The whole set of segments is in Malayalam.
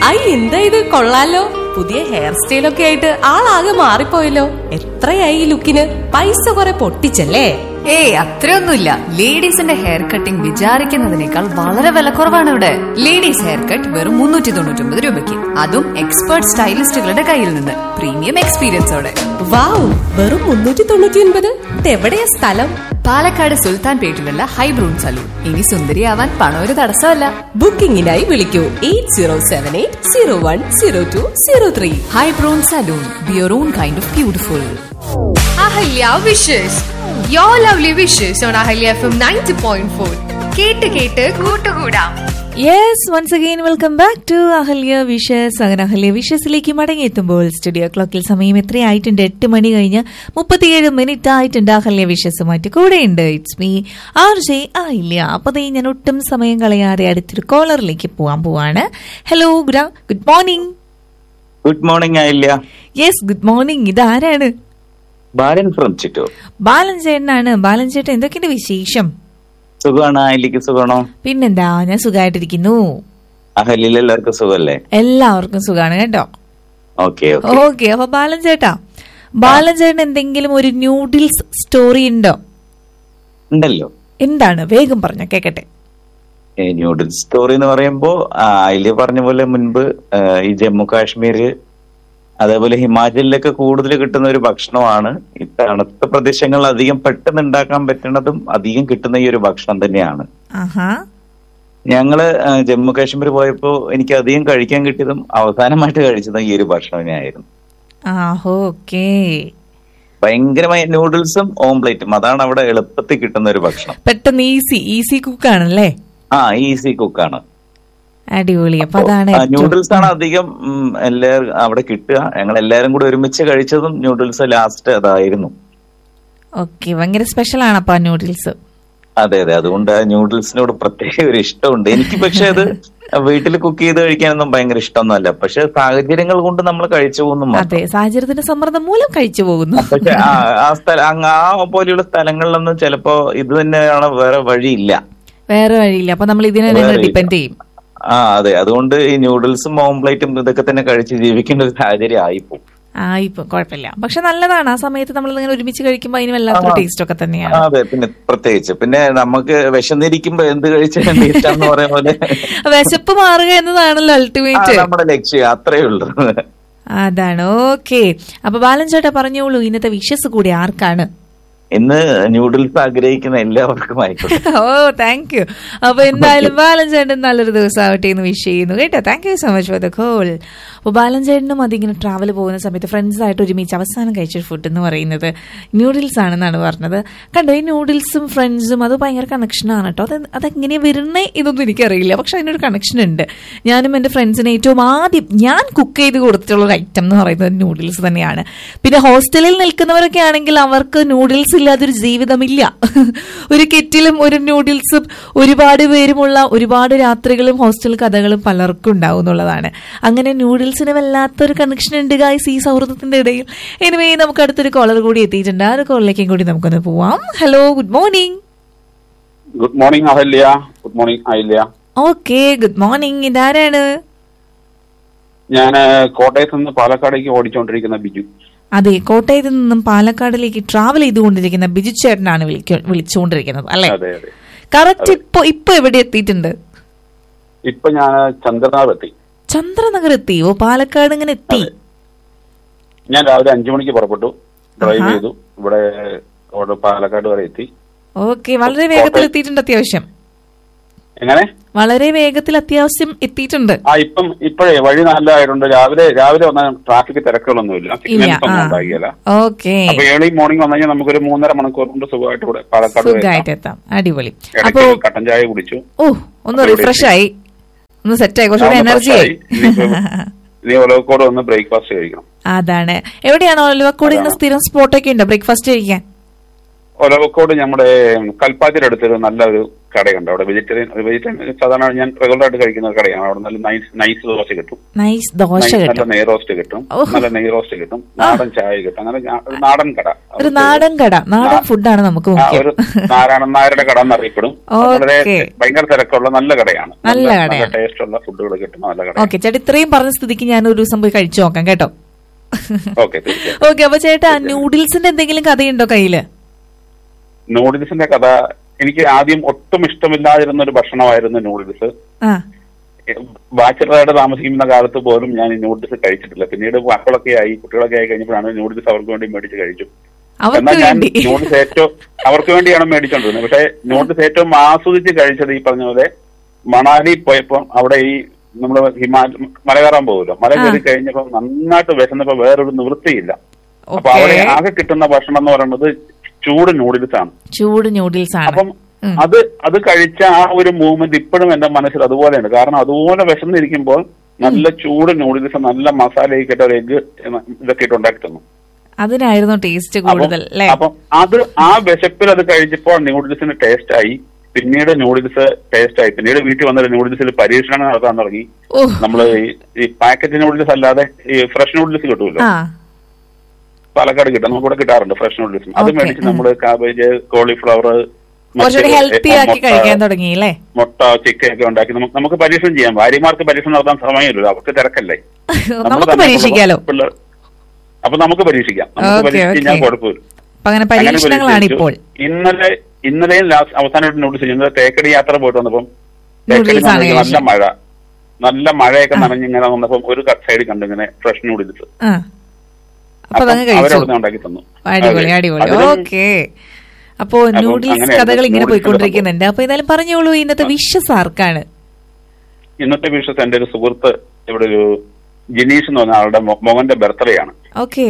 ഐ എന്താ ഇത് കൊള്ളാലോ പുതിയ ഹെയർ സ്റ്റൈലൊക്കെ ആയിട്ട് ആളാകെ മാറിപ്പോയല്ലോ എത്രയായി ഈ ലുക്കിന് പൈസ കുറെ പൊട്ടിച്ചല്ലേ ഏയ് അത്രയൊന്നുമില്ല ലേഡീസിന്റെ ഹെയർ കട്ടിംഗ് വിചാരിക്കുന്നതിനേക്കാൾ വളരെ വിലക്കുറവാണ് ഇവിടെ ലേഡീസ് ഹെയർ കട്ട് വെറും മുന്നൂറ്റി തൊണ്ണൂറ്റി ഒമ്പത് രൂപയ്ക്ക് അതും എക്സ്പേർട്ട് സ്റ്റൈലിസ്റ്റുകളുടെ കയ്യിൽ നിന്ന് പ്രീമിയം എക്സ്പീരിയൻസോടെ വാവ് വെറും മുന്നൂറ്റി തൊണ്ണൂറ്റി ഒൻപത് ഇതെവിടെയാ സ്ഥലം പാലക്കാട് സുൽത്താൻ പേട്ടിലുള്ള ഹൈബ്രൂൺ സലൂൺ ഇനി സുന്ദരിയാവാൻ പണം ഒരു തടസ്സമല്ല ബുക്കിംഗിനായി വിളിക്കൂ eight zero seven eight zero one zero two zero three ഹൈബ്രൂൺ salon be your own kind of beautiful Ahalya wishes yo lovely wishes on Ahalya F M ninety point four കേട്ട് കേട്ട് കൂട്ടുകൂടാം yes once again welcome back to Ahalya wishes അങ്ങനെ അഹല്യ വിഷസിലേക്ക് മടങ്ങിയെത്തുമ്പോൾ സ്റ്റുഡിയോ ക്ലോക്കിൽ സമയം എത്രയായിട്ടുണ്ട് എട്ട് മണി കഴിഞ്ഞ് മുപ്പത്തിയേഴ് മിനിറ്റ് ആയിട്ടുണ്ട് അഹല്യ വിഷസുമായിട്ട് കൂടെയുണ്ട് ഇറ്റ്സ് മീ ആർ ജെ ആയില്ല അപ്പൊ ദേ ഞാൻ ഒട്ടും സമയം കളയാതെ അടുത്തൊരു കോളറിലേക്ക് പോവാൻ പോവാണ് hello good good morning good morning Ayilya yes good morning ഇതാരാണ് ബാലൻ ഫ്രം ചിറ്റൂർ ബാലൻ ചേട്ടനാണ് ബാലൻ ചേട്ടൻ എന്തൊക്കെയുണ്ട് വിശേഷം സുഖമാണോ ആയില്ലിക്ക് സുഖമാണോ പിന്നെന്താ ഞാൻ സുഖമായിട്ടിരിക്കുന്നു അഹലിൽ എല്ലാവർക്കും സുഖമല്ലേ എല്ലാവർക്കും സുഖമാണ് കേട്ടോ ഓക്കെ ഓക്കെ ഓക്കെ അപ്പൊ ബാലൻ ചേട്ടാ ബാലൻ ചേട്ടൻ എന്തെങ്കിലും ഒരു ന്യൂഡിൽസ് സ്റ്റോറി ഉണ്ടോ ഉണ്ടല്ലോ എന്താണ് വേഗം പറഞ്ഞ കേക്കട്ടെ ന്യൂഡിൽസ് സ്റ്റോറി എന്ന് പറയുമ്പോ ആ, ആയില്യ പറഞ്ഞ പോലെ മുൻപ് ആ, ഈ ജമ്മു കാശ്മീര് അതേപോലെ ഹിമാചലിലൊക്കെ കൂടുതൽ കിട്ടുന്ന ഒരു ഭക്ഷണമാണ് ഈ തണുത്ത പ്രദേശങ്ങളിൽ അധികം പെട്ടെന്ന് ഉണ്ടാക്കാൻ പറ്റുന്നതും അധികം കിട്ടുന്ന ഈ ഒരു ഭക്ഷണം തന്നെയാണ് ആഹാ ഞങ്ങള് ആ, ജമ്മു കാശ്മീർ പോയപ്പോ എനിക്ക് അധികം കഴിക്കാൻ കിട്ടിയതും അവസാനമായിട്ട് കഴിച്ചതും ഈ ഒരു ഭക്ഷണം തന്നെയായിരുന്നു ആഹോ ഓക്കേ ഭയങ്കരമായ നൂഡിൽസും ഓംപ്ലേറ്റും അതാണ് അവിടെ എളുപ്പത്തിൽ കിട്ടുന്ന ഒരു ഭക്ഷണം പെട്ടെന്ന് ഈസി ഈസി കുക്കാണല്ലേ ആ ഈസി കുക്കാണ് അടിപൊളി അപ്പൊ അതാണ് ഏറ്റവും- നൂഡിൽസ് ആണ് അധികം ഉം, എല്ലാവരും അവിടെ കിട്ടുക ഞങ്ങൾ എല്ലാരും കൂടി ഒരുമിച്ച് കഴിച്ചതും നൂഡിൽസ് ലാസ്റ്റ് അതായിരുന്നു ഓക്കെ ഭയങ്കര സ്പെഷ്യൽ ആണ് അപ്പൊ ആ നൂഡിൽസ് അതെ അതെ അതുകൊണ്ട് ആ നൂഡിൽസിനോട് പ്രത്യേക ഒരു ഇഷ്ടമുണ്ട് എനിക്ക് പക്ഷെ അത് വീട്ടിൽ കുക്ക് ചെയ്ത് കഴിക്കാനൊന്നും ഭയങ്കര ഇഷ്ടമൊന്നുമല്ല പക്ഷെ സാഹചര്യങ്ങൾ കൊണ്ട് നമ്മൾ കഴിച്ചു പോകുന്നു മാത്രം. അതെ സാഹചര്യത്തിന്റെ സമ്മർദ്ദം മൂലം കഴിച്ചു പോകുന്നു പക്ഷെ ആ ആ സ്ഥലം അങ്ങ് ആ പോലെയുള്ള സ്ഥലങ്ങളിലൊന്നും ചിലപ്പോ ഇത് തന്നെയാണ് വേറെ വഴിയില്ല വേറെ വഴിയില്ല അപ്പൊ നമ്മൾ ഇതിനെ തന്നെ വേറെ ഡിപ്പെൻഡ് ചെയ്യും ആ അതെ അതുകൊണ്ട് ഈ നൂഡിൽസും ഓംപ്ലേറ്റും ഇതൊക്കെ തന്നെ കഴിച്ച് ജീവിക്കേണ്ട ഒരു സാഹചര്യം ആയിപ്പോ ആ ഇപ്പൊ കുഴപ്പമില്ല പക്ഷെ നല്ലതാണ് ആ സമയത്ത് നമ്മൾ ഇങ്ങനെ ഒരുമിച്ച് കഴിക്കുമ്പോൾ അതിന് വല്ലാത്തൊരു ആ. ടേസ്റ്റ് ഒക്കെ തന്നെയാണ് അതെ പിന്നെ പ്രത്യേകിച്ച് പിന്നെ നമുക്ക് വിശന്നിരിക്കുമ്പോ എന്ത് കഴിച്ചാലും ഇഷ്ടം പറയുന്ന പോലെ വിശപ്പ് മാറുക എന്നതാണല്ലോ ആ, അൾട്ടിമേറ്റ് നമ്മുടെ ലക്ഷ്യം അത്രേ ഉള്ളൂ അതാണ് ഓക്കെ അപ്പൊ ബാലൻ ചേട്ടാ പറഞ്ഞോളൂ ഇന്നത്തെ വിഷസ് കൂടി ആർക്കാണ് ഇന്ന് നൂഡിൽസ് ആഗ്രഹിക്കുന്ന എല്ലാവർക്കും ആയിക്കോട്ടെ ഓ താങ്ക് യു അപ്പൊ എന്തായാലും ബാലൻ ചേട്ടൻ നല്ലൊരു ദിവസം ആവട്ടെ എന്ന് വിഷ് ചെയ്യുന്നു കേട്ടോ thank you so much for the call അപ്പൊ ബാലൻ ചേട്ടനും അതിങ്ങനെ ട്രാവൽ പോകുന്ന സമയത്ത് ഫ്രണ്ട്സ് ആയിട്ട് ഒരുമിച്ച് അവസാനം കഴിച്ച ഫുഡ് എന്ന് പറയുന്നത് ന്യൂഡിൽസ് ആണെന്നാണ് പറഞ്ഞത് കണ്ടോ ഈ ന്യൂഡിൽസും ഫ്രണ്ട്സും അത് ഭയങ്കര കണക്ഷനാണ് കേട്ടോ അത് അതെങ്ങനെ വരുന്നേ ഇതൊന്നും എനിക്കറിയില്ല പക്ഷെ അതിനൊരു കണക്ഷൻ ഉണ്ട് ഞാനും എൻ്റെ ഫ്രണ്ട്സിന് ഏറ്റവും ആദ്യം ഞാൻ കുക്ക് ചെയ്ത് കൊടുത്തിട്ടുള്ള ഒരു ഐറ്റം എന്ന് പറയുന്നത് നൂഡിൽസ് തന്നെയാണ് പിന്നെ ഹോസ്റ്റലിൽ നിൽക്കുന്നവരൊക്കെ ആണെങ്കിൽ അവർക്ക് നൂഡിൽസ് ഇല്ലാതൊരു ജീവിതമില്ല ഒരു കെറ്റിലും ഒരു നൂഡിൽസും ഒരുപാട് പേരുമുള്ള ഒരുപാട് രാത്രികളും ഹോസ്റ്റൽ കഥകളും പലർക്കും ഉണ്ടാവും എന്നുള്ളതാണ് അങ്ങനെ നൂഡിൽസിന് വല്ലാത്തൊരു കണക്ഷൻ ഉണ്ട് ഗായ്സ് ഈ സൗഹൃദത്തിന്റെ ഇടയിൽ എനിവേ നമുക്ക് അടുത്തൊരു കോളർ കൂടി എത്തിയിട്ടുണ്ട് ആ ഒരു കോളിലേക്കും കൂടി നമുക്കൊന്ന് പോവാം hello good morning good morning Ahalya good morning Ahalya okay good morning ഇതാരാണ് ഞാൻ കോട്ടയത്ത് നിന്ന് പാലക്കാടേക്ക് ഓടിച്ചുകൊണ്ടിരിക്കുന്ന ബിജു അതെ കോട്ടയത്ത് നിന്നും പാലക്കാടിലേക്ക് ട്രാവൽ ചെയ്തുകൊണ്ടിരിക്കുന്ന ബിജു ചേട്ടനാണ് വിളിക്ക- വിളിച്ചുകൊണ്ടിരിക്കുന്നത് അല്ലെ അതെ അതെ കറക്റ്റ് ഇപ്പൊ ഇപ്പൊ എവിടെ എത്തിയിട്ടുണ്ട് ഇപ്പൊ ഞാൻ ചന്ദ്രനാഥ് എത്തി ചന്ദ്രനഗർ എത്തി ഓ പാലക്കാട് ഇങ്ങനെ എത്തി ഞാൻ രാവിലെ അഞ്ചു മണിക്ക് പുറപ്പെട്ടു ഡ്രൈവ് ആഹാ. ചെയ്തു ഇവിടെ ഇവിടെ പാലക്കാട് വരെ എത്തി ഓക്കെ വളരെ വേഗത്തിൽ എത്തിയിട്ടുണ്ട് അത്യാവശ്യം എങ്ങനെ വളരെ വേഗത്തിൽ അത്യാവശ്യം എത്തിയിട്ടുണ്ട് ആ ഇപ്പം ഇപ്പോഴേ വഴി നല്ലതായിട്ടുണ്ട് രാവിലെ രാവിലെ വന്ന ട്രാഫിക് തിരക്കുകളൊന്നുമില്ല ഇല്ല സിഗ്നൽസ് ആ ഒന്നും ഉണ്ടാകില്ല ഓക്കെ അപ്പൊ ഏർലി മോർണിംഗ് വന്നു കഴിഞ്ഞാൽ നമുക്കൊരു മൂന്നര മണിക്കൂർ കൊണ്ട് സുഖമായിട്ട് ഇവിടെ പാലക്കാട് വരെ എത്താം. സുഖമായിട്ട് എത്താം അടിപൊളി അപ്പോ ഇടയ്ക്ക് കട്ടൻ ചായ കുടിച്ചു ഓ ഒന്ന് റിഫ്രഷ് ആയി ഒന്ന് സെറ്റ് ആയി കുറച്ചുകൂടി ആ, ഒന്ന് എനർജി fresh ആയി ആയി. ഇനിയിപ്പോ- ഇനി ഒലവക്കോട് വന്ന് ബ്രേക്ക്ഫാസ്റ്റ് കഴിക്കണം അതാണ് എവിടെയാണോ ഒലവക്കോട് ഇങ്ങനെ സ്ഥിരം സ്പോട്ടൊക്കെ ഉണ്ടോ ബ്രേക്ക്ഫാസ്റ്റ് കഴിക്കാൻ ഒലവക്കോട് നമ്മുടെ കൽപ്പാത്തിയുടെ അടുത്തൊരു നല്ലൊരു കടയുണ്ട് അവിടെ വെജിറ്റേറിയൻ വെജിറ്റേറിയൻ സാധാരണ ഞാൻ റെഗുലർ ആയിട്ട് കഴിക്കുന്ന ഒരു കടയാണ് അവിടെ നല്ല നൈസ് നൈസ് ദോശ കിട്ടും നൈസ് ദോശ നൈസ് നല്ല കിട്ടും നെയ് റോസ്റ്റ് കിട്ടും ഓഹ്. നല്ല നെയ് റോസ്റ്റ് കിട്ടും നാടൻ ചായ കിട്ടും അങ്ങനെ ഞാ- ഒരു നാടൻ കട ഒരു നാടൻ കട നാടൻ നാ- ഫുഡാണ് നമുക്ക് ആ, മുഖ്യം ഒരു നാരായണൻ നായരുടെ കട എന്നറിയപ്പെടും വളരെ ഓക്കേ. ഭയങ്കര തിരക്കുള്ള നല്ല കടയാണ് നല്ല കടയാണ്. ടേസ്റ്റ് ഉള്ള ഫുഡുകൾ കിട്ടുന്ന നല്ല കട ഓക്കെ ചേട്ടാ ഇത്രയും പറഞ്ഞ സ്ഥിതിക്ക് ഞാൻ ഒരു ദിവസം പോയി കഴിച്ചു നോക്കാം കേട്ടോ ഓക്കെ തീർച്ചയായും ഓക്കെ അപ്പൊ ചേട്ടാ നൂഡിൽസിന്റെ എന്തെങ്കിലും കഥയുണ്ടോ കയ്യില് നൂഡിൽസിന്റെ കഥ എനിക്ക് ആദ്യം ഒട്ടും ഇഷ്ടമില്ലാതിരുന്ന ഒരു ഭക്ഷണമായിരുന്നു നൂഡിൽസ് ആ ബാച്ചിലറായിട്ട് താമസിക്കുന്ന കാലത്ത് പോലും ഞാൻ ഈ നൂഡിൽസ് കഴിച്ചിട്ടില്ല പിന്നീട് മക്കളൊക്കെ ആയി കുട്ടികളൊക്കെ ആയി കഴിഞ്ഞപ്പോഴാണ് നൂഡിൽസ് അവർക്ക് വേണ്ടി മേടിച്ച് കഴിച്ചു അവർക്ക് എന്നാൽ ഞാൻ വേണ്ടി നൂഡിൽസ് ഏറ്റവും അവർക്ക് വേണ്ടിയാണ് മേടിച്ചോണ്ടിരുന്നത് പക്ഷെ നൂഡിൽസ് ഏറ്റവും ആസ്വദിച്ച് കഴിച്ചത് ഈ പറഞ്ഞ പോലെ മണാലി പോയപ്പോ അവിടെ ഈ നമ്മൾ ഹിമാലയ മല കയറാൻ പോകുമല്ലോ മല ആ. കയറി കഴിഞ്ഞപ്പോ നന്നായിട്ട് വിശന്നപ്പോ വേറൊരു നിവൃത്തിയില്ല അപ്പൊ ഓക്കേ. അവിടെ ആകെ കിട്ടുന്ന ഭക്ഷണം എന്ന് പറയുന്നത് ചൂട് നൂഡിൽസ് ആണ് ചൂട് നൂഡിൽസ് ആണ് അപ്പം ഉം. അത് അത് കഴിച്ച ആ ഒരു മൂവ്മെന്റ് ഇപ്പോഴും എന്റെ മനസ്സിൽ അതുപോലെയാണ് കാരണം അതുപോലെ വിശന്നിരിക്കുമ്പോൾ നല്ല ചൂട് നൂഡിൽസ് നല്ല മസാലയൊക്കെ ഇട്ട ഒരു എഗ് ഇതൊക്കെ ഇട്ട് ഉണ്ടാക്കി തന്നു അതിനായിരുന്നു ടേസ്റ്റ് അപ്പം- കൂടുതൽ അല്ലേ അപ്പം അത് ആ വിശപ്പിൽ അത് കഴിച്ചപ്പോൾ നൂഡിൽസിന് ടേസ്റ്റ് ആയി പിന്നീട് നൂഡിൽസ് ടേസ്റ്റ് ആയി പിന്നീട് വീട്ടിൽ വന്നിട്ട് നൂഡിൽസിൽ പരീക്ഷണങ്ങൾ നടത്താൻ തുടങ്ങി ഓ നമ്മള് ഈ- ഈ പാക്കറ്റ് നൂഡിൽസ് അല്ലാതെ ഈ ഫ്രഷ് നൂഡിൽസ് കിട്ടുമല്ലോ ആ പാലക്കാട് കിട്ടും നമുക്ക് ഇവിടെ കിട്ടാറുണ്ട് ഫ്രഷ് നൂഡിൽസ് അത് Okay, മേടിച്ച് ഉം. നമ്മള് കാബേജ് കോളിഫ്ലവർ കുറച്ചുകൂടി ഹെൽത്തി ആക്കി കഴിക്കാൻ തുടങ്ങി അല്ലേ മുട്ട ചിക്കൻ ഒക്കെ ഉണ്ടാക്കി നമുക്ക് നമുക്ക് പരീക്ഷണം ചെയ്യാം ഭാര്യമാർക്ക് പരീക്ഷണം നടത്താൻ സമയമില്ലല്ലോ അവർക്ക് തിരക്കല്ലേ നമ്മള് നമുക്ക് തന്നെ പരീക്ഷിക്കാലോ പിള്ളേർ അപ്പൊ നമുക്ക് പരീക്ഷിക്കാം നമുക്ക് Okay, പരീക്ഷിച്ച് കഴിഞ്ഞാൽ okay. കുഴപ്പമില്ല അപ്പൊ അങ്ങനെ അങ്ങനെ പരീക്ഷണങ്ങളാണ് പരീക്ഷിച്ചു. ഇപ്പോൾ ഇന്നലെ ഇന്നലെയും ലാസ്റ്റ് അവസാനമായിട്ട് നോട്ടീസ് ചെയ്യുന്നത് തേക്കടി യാത്ര പോയിട്ട് വന്നപ്പം Noodles തേക്കടി ആണ് നല്ല കഴിച്ചത്. മഴ നല്ല മഴയൊക്കെ നനഞ്ഞിങ്ങനെ വന്നപ്പം ഒരു സൈഡിൽ കണ്ടു ഇങ്ങനെ ഫ്രഷ് നൂഡിൽസ് ആ അപ്പൊ അതങ്ങ് കഴിച്ചു അവരവിടുന്ന് ഉണ്ടാക്കി തന്നു അടിപൊളി അതെ. അടിപൊളി അതിലും ഓക്കെ അപ്പോ അപ്പം നൂഡിൽസ് അങ്ങനെയായിരുന്നു. കഥകൾ ഇങ്ങനെ നൂഡിൽസിന്റെ പോയിക്കൊണ്ടിരിക്കുന്നുണ്ട് അപ്പൊ എന്തായാലും പറഞ്ഞോളൂ ഇന്നത്തെ വിഷസ് ആർക്കാണ് ഇന്നത്തെ വിഷയത്ത് എന്റെ ഒരു സുഹൃത്ത് ഇവിടെ ഒരു ജിനീഷ് എന്ന് പറഞ്ഞ ആളുടെ മോ- മോഹന്റെ ബർത്ത്ഡേ ആണ് ഓക്കെ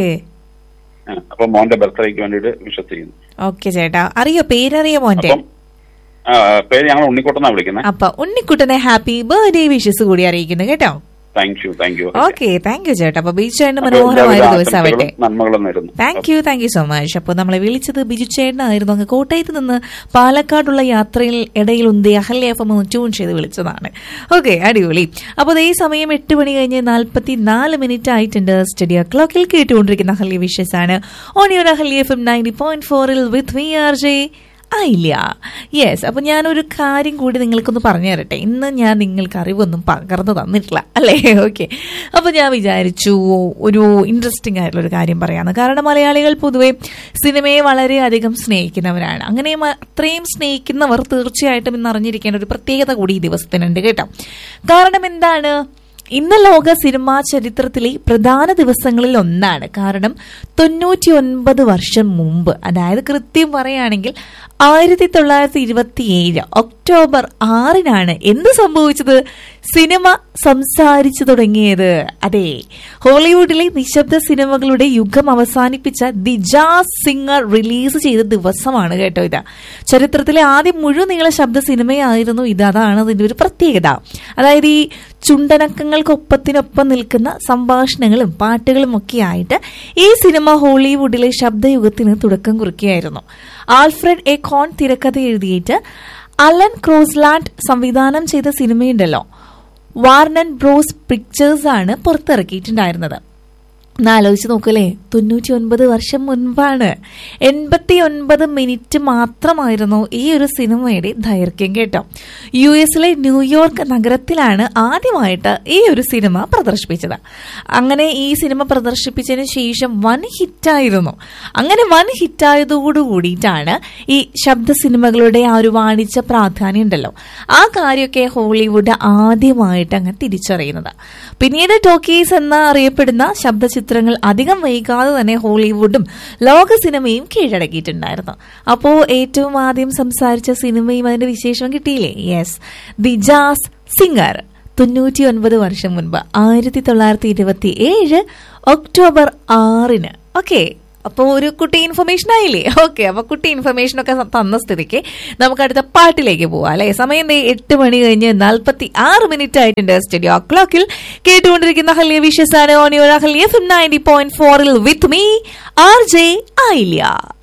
ആ, അപ്പൊ മോന്റെ ബർത്ത്ഡേക്ക് വേണ്ടിയിട്ട് വിഷസ് ചെയ്യുന്നു ഓക്കെ ചേട്ടാ അറിയോ പേരറിയോ മോന്റെ അപ്പം ആ, പേര് ഞങ്ങൾ ഉണ്ണിക്കോട്ടെന്നാ വിളിക്കുന്നത് അപ്പൊ ഉണ്ണിക്കുട്ടനെ ഹാപ്പി ബർത്ത്ഡേ വിഷസ് കൂടി അറിയിക്കുന്നു കേട്ടോ thank you thank you okay thank you ചേട്ടാ അപ്പൊ ബീച്ച് ചേട്ടന് അപ്പൊ മനോഹരമായ എല്ലാവിധ ഒരു ദിവസം ആവട്ടെ ആശംസകളും നന്മകളും നേരുന്നു thank you thank you so much അപ്പോൾ നമ്മളെ വിളിച്ചത് ബിജു ചേട്ടനായിരുന്നു അങ്ങ് കോട്ടയത്ത് നിന്ന് പാലക്കാടുള്ള യാത്രയിൽ ഇടയിൽ ഉന്തി അഹല്യ എഫ് എം ഒന്ന് ട്യൂൺ ചെയ്ത് വിളിച്ചതാണ് ഓക്കെ അടിപൊളി അപ്പോൾ ഈ സമയം എട്ട് മണി കഴിഞ്ഞ് നാൽപ്പത്തി നാല് മിനിറ്റ് ആയിട്ടുണ്ട് സ്റ്റഡിയോ ക്ലോക്കിൽ കേട്ടുകൊണ്ടിരിക്കുന്ന അഹല്യ വിഷസ് ആണ് on your Ahalya F M ninety point ഫോറിൽ with V R J Ayilya yes അപ്പൊ ഞാനൊരു കാര്യം കൂടി നിങ്ങൾക്കൊന്ന് പറഞ്ഞു തരട്ടെ ഇന്ന് ഞാൻ നിങ്ങൾക്ക് അറിവൊന്നും പകർന്നു തന്നിട്ടില്ല അല്ലേ ഓക്കെ അപ്പൊ ഞാൻ വിചാരിച്ചു ഒരു ഇൻട്രസ്റ്റിംഗ് ആയിട്ടുള്ള ഒരു കാര്യം പറയാന്ന് കാരണം മലയാളികൾ പൊതുവെ സിനിമയെ വളരെയധികം സ്നേഹിക്കുന്നവരാണ് അങ്ങനെ മ- അത്രയും സ്നേഹിക്കുന്നവർ തീർച്ചയായിട്ടും ഇന്ന് അറിഞ്ഞിരിക്കേണ്ട ഒരു പ്രത്യേകത കൂടി ഈ ദിവസത്തിനുണ്ട് കേട്ടോ കാരണം എന്താണ് ഇന്ന് ലോക സിനിമാ ചരിത്രത്തിലെ പ്രധാന ദിവസങ്ങളിൽ ഒന്നാണ് കാരണം തൊണ്ണൂറ്റി ഒൻപത് വർഷം മുമ്പ് അതായത് കൃത്യം പറയുകയാണെങ്കിൽ ആയിരത്തി തൊള്ളായിരത്തി ഇരുപത്തി ഏഴ് ഒക്ടോബർ ആറിനാണ് എന്ത് സംഭവിച്ചത് സിനിമ സംസാരിച്ചു തുടങ്ങിയത് അതെ ഹോളിവുഡിലെ നിശബ്ദ സിനിമകളുടെ യുഗം അവസാനിപ്പിച്ച ദി ജാസ് സിംഗർ റിലീസ് ചെയ്ത ദിവസമാണ് കേട്ടോ ഇത് ചരിത്രത്തിലെ ആദ്യം മുഴുവൻ നീള ശബ്ദ സിനിമയായിരുന്നു ഇത് അതാണ് അതിന്റെ ഒരു പ്രത്യേകത അതായത് ഈ ചുണ്ടനക്കങ്ങൾക്കൊപ്പത്തിനൊപ്പം നിൽക്കുന്ന സംഭാഷണങ്ങളും പാട്ടുകളും ഒക്കെ ആയിട്ട് ഈ സിനിമ ഹോളിവുഡിലെ ശബ്ദയുഗത്തിന് തുടക്കം കുറിക്കുകയായിരുന്നു ആൽഫ്രഡ് എ കോൺ തിരക്കഥ എഴുതിയിട്ട് അലൻ ക്രോസ്ലാൻഡ് സംവിധാനം ചെയ്ത സിനിമയുണ്ടല്ലോ വാർണൻ ബ്രോസ് പിക്ചേഴ്സ് ആണ് പുറത്തിറക്കിയിട്ടുണ്ടായിരുന്നത് ഒന്ന് ആലോചിച്ച് നോക്കല്ലേ തൊണ്ണൂറ്റി ഒൻപത് വർഷം മുൻപാണ് എൺപത്തി ഒൻപത് മിനിറ്റ് മാത്രമായിരുന്നു ഈ ഒരു സിനിമയുടെ ദൈർഘ്യം കേട്ടോ യു എസിലെ ന്യൂയോർക്ക് നഗരത്തിലാണ് ആദ്യമായിട്ട് ഈ ഒരു സിനിമ പ്രദർശിപ്പിച്ചത് അങ്ങനെ ഈ സിനിമ പ്രദർശിപ്പിച്ചതിന് ശേഷം വൻ ഹിറ്റായിരുന്നു അങ്ങനെ വൻ ഹിറ്റായതോടു കൂടിയിട്ടാണ് ഈ ശബ്ദ സിനിമകളുടെ ആ ഒരു വാണിജ്യ പ്രാധാന്യം ഉണ്ടല്ലോ ആ കാര്യമൊക്കെ ഹോളിവുഡ് ആദ്യമായിട്ട് അങ്ങ് തിരിച്ചറിയുന്നത് പിന്നീട് ടോക്കീസ് എന്ന അറിയപ്പെടുന്ന ശബ്ദചിത്രങ്ങൾ അധികം വൈകാതെ തന്നെ ഹോളിവുഡും ലോക സിനിമയും കീഴടക്കിയിട്ടുണ്ടായിരുന്നു അപ്പോൾ ഏറ്റവും ആദ്യം സംസാരിച്ച സിനിമയും അതിന്റെ വിശേഷം കിട്ടിയില്ലേ യെസ് ദി ജാസ് സിംഗർ തൊണ്ണൂറ്റി ഒൻപത് വർഷം മുൻപ് ആയിരത്തി തൊള്ളായിരത്തി ഇരുപത്തി ഏഴ് ഒക്ടോബർ ആറിന് ഓക്കെ അപ്പോൾ ഒരു കുട്ടി ഇൻഫർമേഷൻ ആയില്ലേ ഓക്കെ അപ്പൊ കുട്ടി ഇൻഫർമേഷൻ ഒക്കെ തന്ന സ്ഥിതിക്ക് നമുക്ക് അടുത്ത പാട്ടിലേക്ക് പോവാം അല്ലെ സമയം ദേ എട്ട് മണി കഴിഞ്ഞ് നാൽപ്പത്തി ആറ് മിനിറ്റ് ആയിട്ടുണ്ട് സ്റ്റുഡിയോ ക്ലോക്കിൽ കേട്ടുകൊണ്ടിരിക്കുന്ന ഹല്യ വിഷസ് ആണ് on your Ahalya F ninety point ഫോറിൽ വിത്ത് മീ ആർ ജെ ആയില്യ